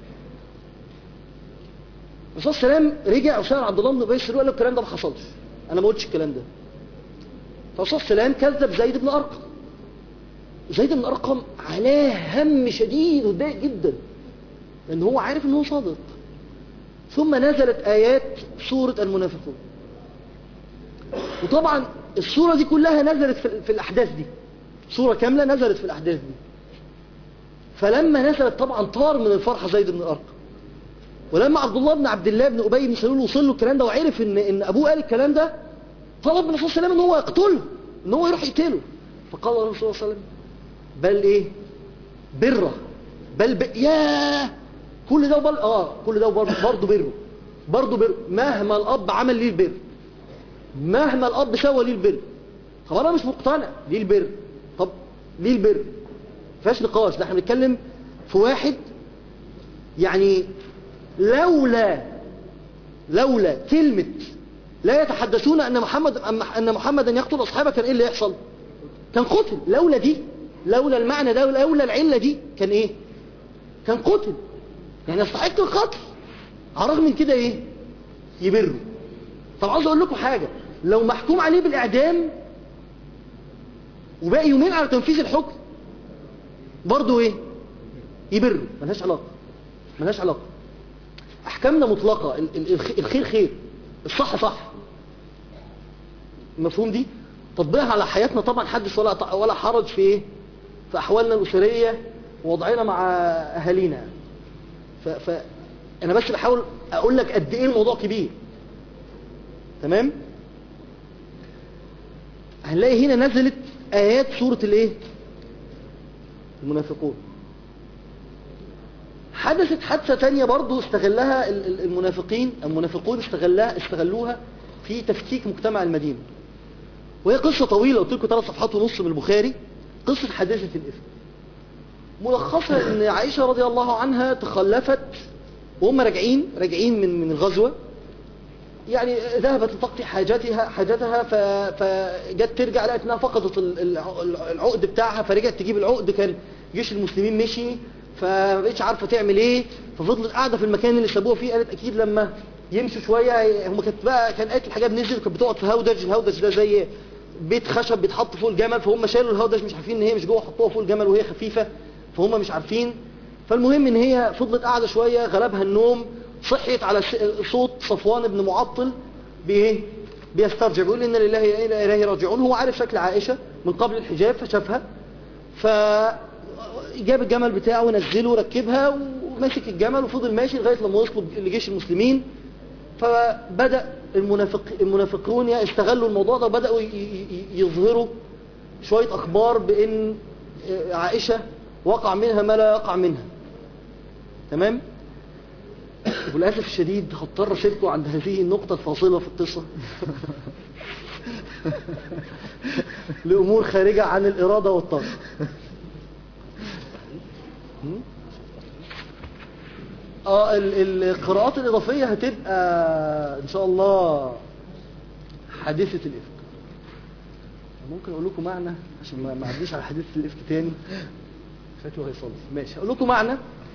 A: الرسول صلى الله عليه وسلم رجع وسأل عبد الله بن ابي سلول قال له الكلام ده ما حصلش انا ما قلتش الكلام ده فالرسول صلى الله عليه وسلم كذب زيد بن ارقم زيد بن ارقم علاه هم شديد وضايق جدا لان هو عارف ان هو صادق ثم نزلت ايات سورة المنافقون وطبعا السورة دي كلها نزلت في, في الاحداث دي سورة كاملة نزلت في الاحداث دي فلما نزلت طبعا طار من الفرحة زيد بن ارقم ولما عبد الله بن عبد الله بن ابي بن سلول وصل له الكلام ده وعرف ان ان ابوه قال الكلام ده طلب من الرسول صلى الله عليه وسلم ان هو يقتله ان هو يروح يقتله فقال الرسول صلى الله عليه وسلم بل ايه بره بل ب... ياه كل ده وبر... اه كل ده برضه برضه بره برضه بر مهما الاب عمل ليه البر مهما الاب سوى ليه البر طب انا مش مقتنع ليه البر طب ليه البر فيهاش نقاش ده احنا بنتكلم في واحد يعني لولا لولا كلمة لا يتحدثون أن محمد أن محمدا يقتل أصحابه كان إيه اللي يحصل كان قتل لولا دي لولا المعنى ده لولا العلة دي كان إيه كان قتل يعني يستحق القتل على الرغم من كده إيه يبروا طب عاوز أقول لكم حاجة لو محكوم عليه بالإعدام وباقي يومين على تنفيذ الحكم برضه إيه يبروا ملهاش علاقة ملهاش علاقة احكامنا مطلقة ال- ال- الخ- الخير خير الصح صح المفهوم دي تطبيقها على حياتنا طبعا حدث ولا ط- ولا حرج في ايه في احوالنا الاسرية ووضعنا مع اهالينا ف, ف انا بس بحاول اقول لك قد ايه الموضوع كبير تمام هنلاقي هنا نزلت ايات سورة الايه المنافقون حدثت حادثة تانية برضو استغلها ال- ال- المنافقين المنافقون استغلها استغلوها في تفكيك مجتمع المدينة وهي قصة طويلة قلت لكم ثلاث صفحات ونص من البخاري قصة حادثة الإفك ملخصها ان عائشة رضي الله عنها تخلفت وهم راجعين راجعين من من الغزوة يعني ذهبت لتقضي حاجاتها حاجتها ف- فجت ترجع لقت انها فقدت ال- الع- العقد بتاعها فرجعت تجيب العقد كان جيش المسلمين مشي فمبقتش عارفه تعمل ايه ففضلت قاعده في المكان اللي سابوها فيه قالت اكيد لما يمشوا شويه هم كانت بقى كان قالت الحاجات نزل كانت بتقعد في هودج الهودج ده زي بيت خشب بيتحط فوق الجمل فهم شالوا الهودج مش عارفين ان هي مش جوه حطوها فوق الجمل وهي خفيفه فهم مش عارفين فالمهم ان هي فضلت قاعده شويه غلبها النوم صحيت على س- صوت صفوان بن معطل بايه بيسترجع بيقول ان لله وانا اليه راجعون هو عارف شكل عائشه من قبل الحجاب فشافها فجاب الجمل بتاعه ونزله وركبها ومسك الجمل وفضل ماشي لغايه لما وصلوا لجيش المسلمين فبدا المنافق المنافقون استغلوا الموضوع ده وبداوا ي- ي- يظهروا شويه اخبار بان عائشه وقع منها ما لا يقع منها تمام وللاسف الشديد هضطر اسيبكم عند هذه النقطه الفاصله في القصه لامور خارجه عن الاراده والطاقه اه ال- القراءات الاضافيه هتبقى ان شاء الله حادثه الافك ممكن اقول لكم معنى عشان ما ما اعديش على حادثه الافك تاني شكله هيصلي ماشي اقول لكم معنى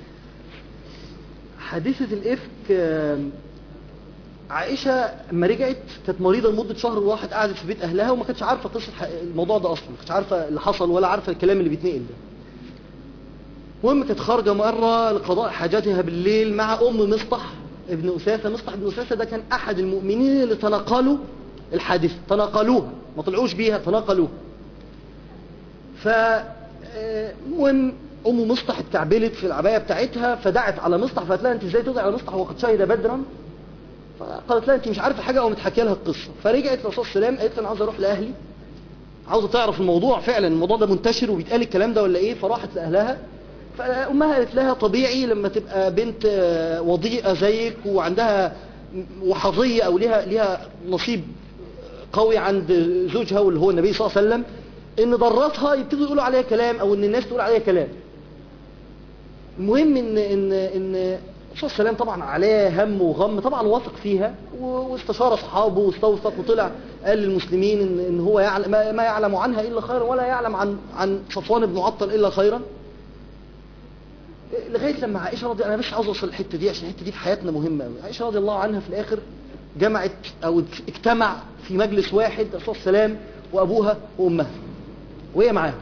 A: حادثه الافك آم، عائشه لما رجعت كانت مريضه لمده شهر واحد قعدت في بيت اهلها وما كانتش عارفه قصه ح- الموضوع ده اصلا ما كانتش عارفه اللي حصل ولا عارفه الكلام اللي بيتنقل ده المهم كانت خارجه مره لقضاء حاجاتها بالليل مع ام مصطح ابن اساسه مصطح ابن اساسه ده كان احد المؤمنين اللي تناقلوا الحادثه تناقلوها ما طلعوش بيها تناقلوها ف آه، المهم ام مصطح اتكعبلت في العبايه بتاعتها فدعت على مصطح فقالت لها انت ازاي تدعي على مصطح وقد شهد بدرا فقالت لها انت مش عارفه حاجه قامت حكي لها القصه فرجعت للرسول صلى الله عليه وسلم قالت له انا عاوزه اروح لاهلي عاوزه تعرف الموضوع فعلا الموضوع ده منتشر وبيتقال الكلام ده ولا ايه فراحت لاهلها فامها قالت لها طبيعي لما تبقى بنت آه، وضيئه زيك وعندها وحظيه او ليها ليها نصيب قوي عند زوجها واللي هو النبي صلى الله عليه وسلم ان ضرتها يبتدوا يقولوا عليها كلام او ان الناس تقول عليها كلام المهم ان ان ان الرسول صلى الله عليه وسلم طبعا عليه هم وغم طبعا واثق فيها و- واستشار اصحابه واستوثق وطلع قال للمسلمين ان, إن هو يعلم ما ما يعلم عنها الا خيرا ولا يعلم عن عن صفوان بن معطل الا خيرا لغايه لما عائشه رضي انا بس عاوز اوصل الحته دي عشان الحته دي في حياتنا مهمه قوي عائشه رضي الله عنها في الاخر جمعت او اجتمع في مجلس واحد الرسول صلى الله عليه وسلم وابوها وامها وهي معاها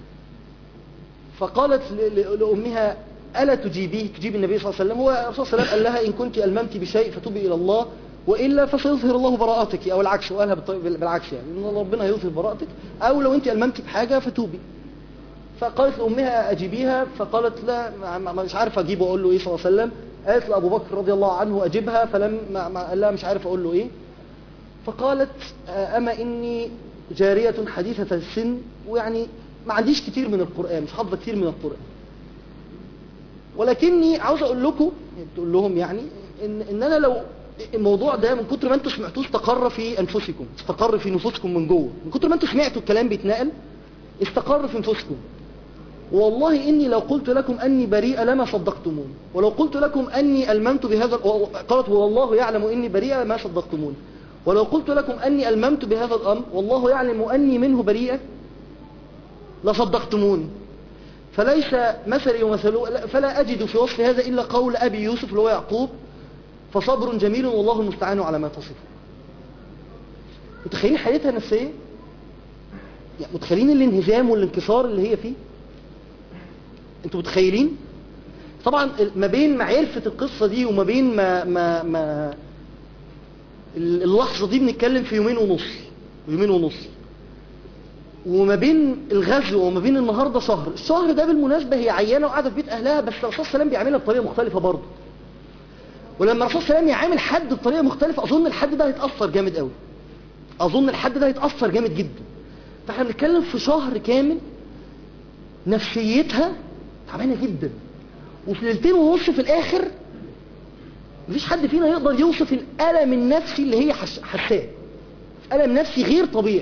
A: فقالت ل- ل- لأمها ألا تجيبيه تجيب النبي صلى الله عليه وسلم هو الرسول صلى الله عليه وسلم قال لها إن كنت ألممت بشيء فتوبي إلى الله وإلا فسيظهر الله براءتك أو العكس وقالها بالط- بالعكس يعني إن ربنا هيظهر براءتك أو لو أنت ألممت بحاجة فتوبي فقالت لأمها أجيبيها فقالت لا ما- ما- مش عارف أجيبه أقول له إيه صلى الله عليه وسلم قالت لأبو بكر رضي الله عنه أجيبها فلم ما ما- قال لها مش عارف أقول له إيه فقالت آه، أما إني جارية حديثة السن ويعني ما عنديش كتير من القرآن مش حافظة كتير من القرآن ولكني عاوز اقول لكم تقول لهم يعني ان, إن انا لو الموضوع ده من كتر ما انتوا سمعتوه استقر في انفسكم استقر في نفوسكم من جوه من كتر ما انتوا سمعتوا الكلام بيتنقل استقر في نفوسكم والله إني لو قلت لكم أني بريئة لما صدقتمون ولو قلت لكم أني ألممت بهذا قالت والله يعلم إني بريئة ما صدقتمون ولو قلت لكم أني ألممت بهذا الأمر والله يعلم أني منه بريئة لصدقتمون فليس مثلي ومثله فلا أجد في وصف هذا إلا قول أبي يوسف اللي هو يعقوب فصبر جميل والله المستعان على ما تصف متخيلين حياتها النفسية يعني متخيلين الانهزام والانكسار اللي هي فيه انتوا متخيلين طبعا ما بين ما عرفت القصة دي وما بين ما, ما, ما اللحظة دي بنتكلم في يومين ونص يومين ونص وما بين الغزو وما بين النهاردة شهر الشهر ده بالمناسبة هي عيانة وقاعدة في بيت أهلها بس الرسول صلى الله عليه وسلم بيعملها بطريقة مختلفة برضه ولما الرسول صلى الله عليه وسلم يعامل حد بطريقة مختلفة أظن الحد ده هيتأثر جامد قوي أظن الحد ده هيتأثر جامد جدا فاحنا بنتكلم في شهر كامل نفسيتها تعبانه جدا وفي ليلتين ونص في الاخر مفيش حد فينا يقدر يوصف الالم النفسي اللي هي حساه الم نفسي غير طبيعي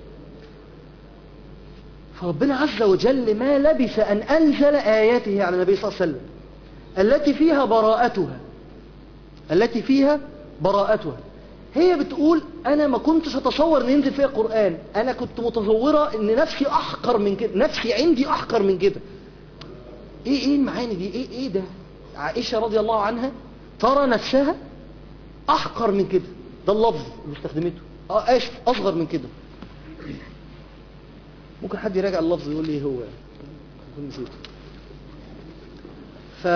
A: فربنا عز وجل ما لبث ان انزل اياته على النبي صلى الله عليه وسلم التي فيها براءتها التي فيها براءتها هي بتقول انا ما كنتش اتصور ان ينزل فيها قرآن انا كنت متصورة ان نفسي احقر من كده نفسي عندي احقر من كده ايه ايه المعاني دي ايه ايه ده عائشة رضي الله عنها ترى نفسها احقر من كده ده اللفظ اللي استخدمته اه اسف اصغر من كده ممكن حد يراجع اللفظ يقول لي ايه هو يعني نسيته ف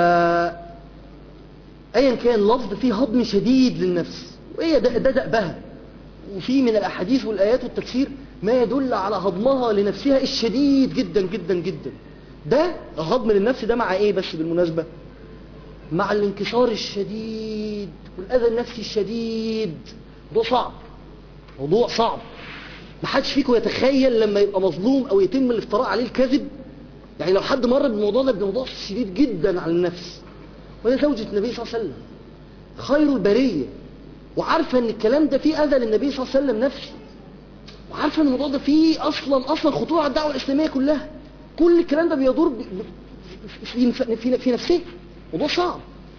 A: ايا كان لفظ فيه هضم شديد للنفس وهي ده, ده دأبها وفي من الاحاديث والايات والتفسير ما يدل على هضمها لنفسها الشديد جدا جدا جدا ده الهضم للنفس ده مع ايه بس بالمناسبة مع الانكسار الشديد والاذى النفسي الشديد موضوع صعب موضوع صعب ما حدش فيكم يتخيل لما يبقى مظلوم او يتم الافتراء عليه الكذب يعني لو حد مر بالموضوع ده بموضوع شديد جدا على النفس وهي زوجة النبي صلى الله عليه وسلم خير البرية وعارفة ان الكلام ده فيه اذى للنبي صلى الله عليه وسلم نفسي وعارفة ان الموضوع ده فيه اصلا اصلا خطورة على الدعوة الاسلامية كلها كل الكلام ده بيدور في في في نفسه موضوع صعب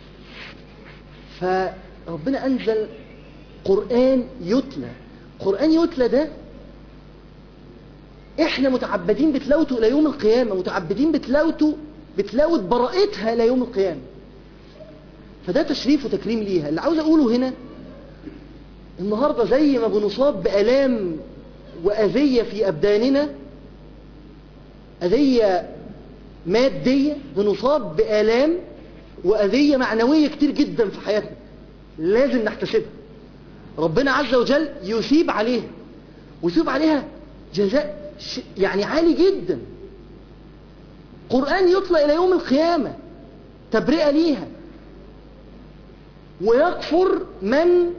A: فربنا انزل قرآن يتلى قرآن يتلى ده احنا متعبدين بتلاوته الى يوم القيامة متعبدين بتلاوته بتلاوة براءتها الى يوم القيامة فده تشريف وتكريم ليها اللي عاوز اقوله هنا النهاردة زي ما بنصاب بألام وأذية في أبداننا أذية مادية بنصاب بآلام وأذية معنوية كتير جدا في حياتنا لازم نحتسبها ربنا عز وجل يثيب عليها ويثيب عليها جزاء يعني عالي جدا قرآن يطلع إلى يوم القيامة تبرئة ليها ويكفر من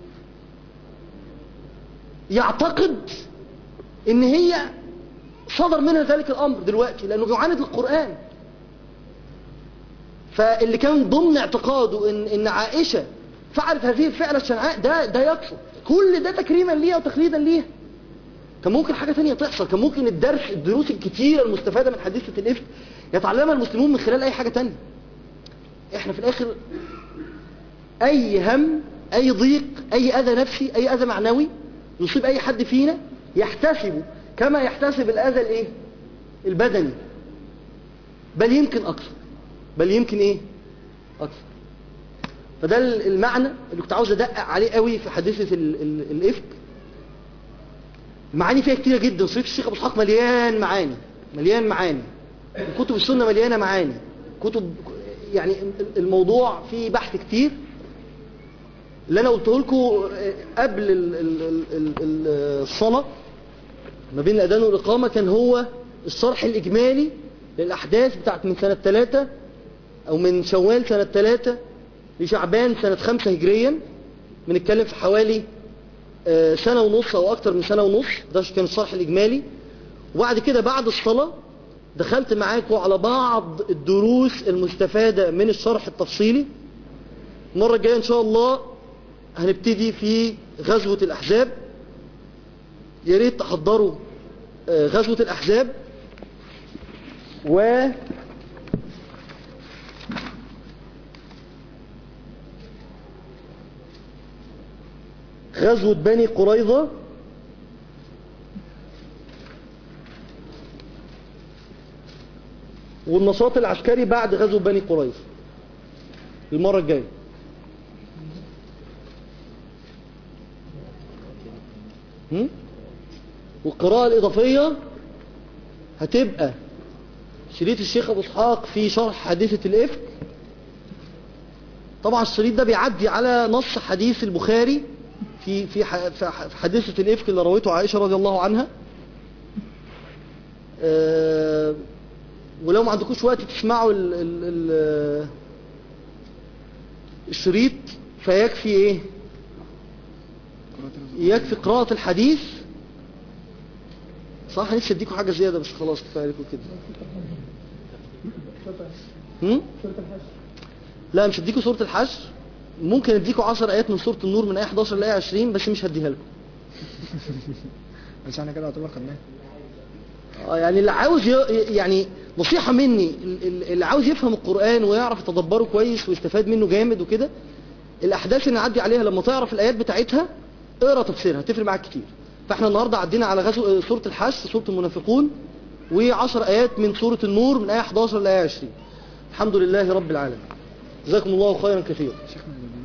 A: يعتقد ان هي صدر منها ذلك الامر دلوقتي لانه بيعاند القرآن فاللي كان ضمن اعتقاده ان, إن عائشة فعلت هذه الفعلة الشنعاء ده ده يكفر كل ده تكريما ليها وتخليدا ليها كان ممكن حاجة ثانيه تحصل كان ممكن الدرس الدروس الكتيرة المستفادة من حديثة الإفك يتعلمها المسلمون من خلال أي حاجة تانية احنا في الآخر أي هم أي ضيق أي أذى نفسي أي أذى معنوي يصيب أي حد فينا يحتسبه كما يحتسب الأذى الإيه؟ البدني بل يمكن أكثر بل يمكن إيه أكثر فده المعنى اللي كنت عاوز أدقق عليه قوي في حديثة ال ال الإفك معاني فيها كتيرة جدا صريف الشيخ أبو اسحاق مليان معاني مليان معاني كتب السنة مليانة معاني كتب يعني الموضوع فيه بحث كتير اللي انا قلته لكم قبل الصلاة ما بين الاذان والاقامة كان هو الشرح الاجمالي للاحداث بتاعت من سنة ثلاثة او من شوال سنة ثلاثة لشعبان سنة خمسة هجريا بنتكلم في حوالي سنة ونص او اكتر من سنة ونص ده كان الشرح الاجمالي وبعد كده بعد الصلاة دخلت معاكم على بعض الدروس المستفادة من الشرح التفصيلي المرة الجاية ان شاء الله هنبتدي في غزوة الاحزاب يا ريت تحضروا آه، غزوة الاحزاب و غزوة بني قريظة والنشاط العسكري بعد غزو بني قريظة المرة الجاية هم؟ والقراءة الإضافية هتبقى شريط الشيخ أبو إسحاق في شرح حادثة الإفك طبعا الشريط ده بيعدي على نص حديث البخاري في في ح- في ح- في حادثة الإفك اللي رويته عائشة رضي الله عنها آه، ولو ما عندكوش وقت تسمعوا ال ال ال الشريط فيكفي ايه يكفي قراءة الحديث صح نفسي اديكم حاجة زيادة بس خلاص كفاية عليكم كده هم؟ لا مش هديكم سورة الحشر ممكن اديكم 10 ايات من سورة النور من ايه 11 لايه 20 بس مش هديها لكم
B: بس احنا كده يعتبر خدناه
A: آه، يعني اللي عاوز ي... يعني نصيحة مني ال- ال- اللي عاوز يفهم القرآن ويعرف يتدبره كويس ويستفاد منه جامد وكده الأحداث اللي نعدي عليها لما تعرف الآيات بتاعتها اقرا تفسيرها تفرق معاك كتير فاحنا النهاردة عدينا على غزو آه، سورة الحشر سورة المنافقون و10 آيات من سورة النور من آية 11 لآية 20 الحمد لله رب العالمين جزاكم الله خيرا كثيرا
B: شيخنا